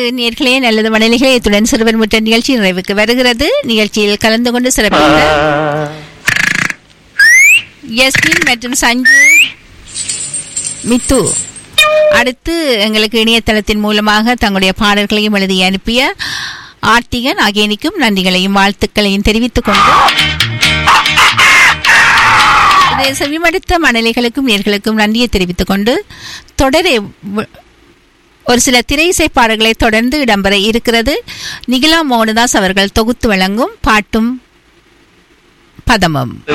நேர்களே நல்லது மணலிகளே இத்துடன் சிறுவர் முற்ற நிகழ்ச்சி நிறைவுக்கு வருகிறது நிகழ்ச்சியில் கலந்து கொண்டு சிறப்பித்த யஸ்மின் மற்றும் சஞ்சு மித்து அடுத்து எங்களுக்கு இணையதளத்தின் மூலமாக தங்களுடைய பாடல்களையும் எழுதி அனுப்பிய ஆர்த்திகன் அகேனிக்கும் நன்றிகளையும் வாழ்த்துக்களையும் தெரிவித்துக் கொண்டு இதை செவிமடுத்த மணலிகளுக்கும் நேர்களுக்கும் நன்றியை தெரிவித்துக் கொண்டு தொடரே வ- ஒரு சில திரை இசை பாடல்களை தொடர்ந்து இடம்பெற இருக்கிறது நிகிலா மோகனதாஸ் அவர்கள் தொகுத்து வழங்கும் பாட்டும் பதமும்